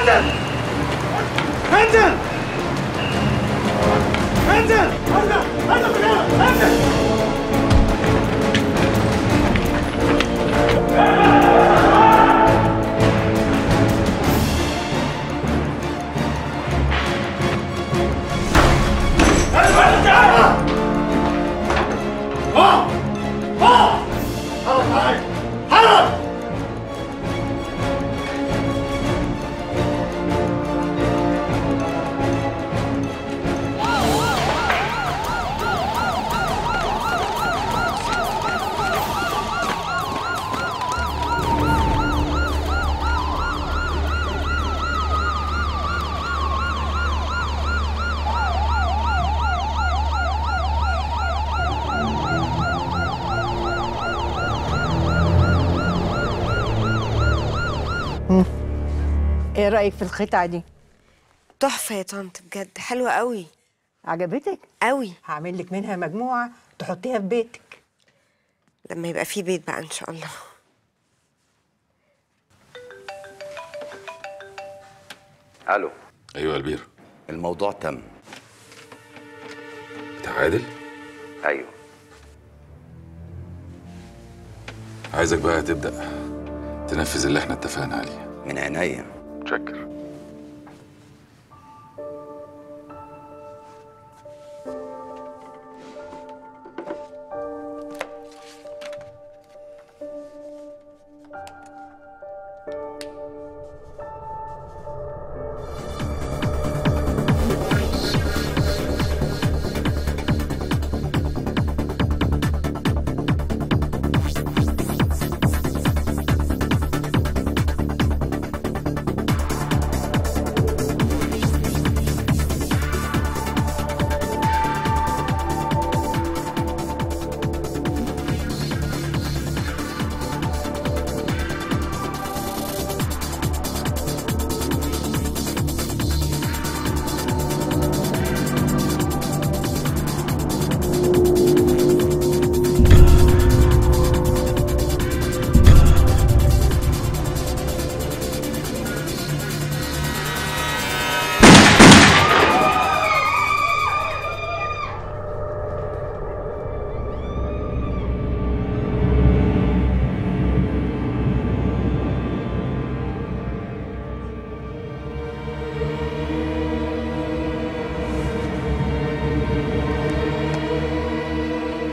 انزل انزل انزل انزل انزل انزل ايه رايك في القطعه دي تحفه يا طنط بجد حلوه قوي عجبتك قوي هعمل لك منها مجموعه تحطيها في بيتك لما يبقى في بيت بقى ان شاء الله الو ايوه يا البير الموضوع تم بتاع عادل ايوه عايزك بقى تبدا تنفذ اللي احنا اتفقنا عليه من عينيا متشكر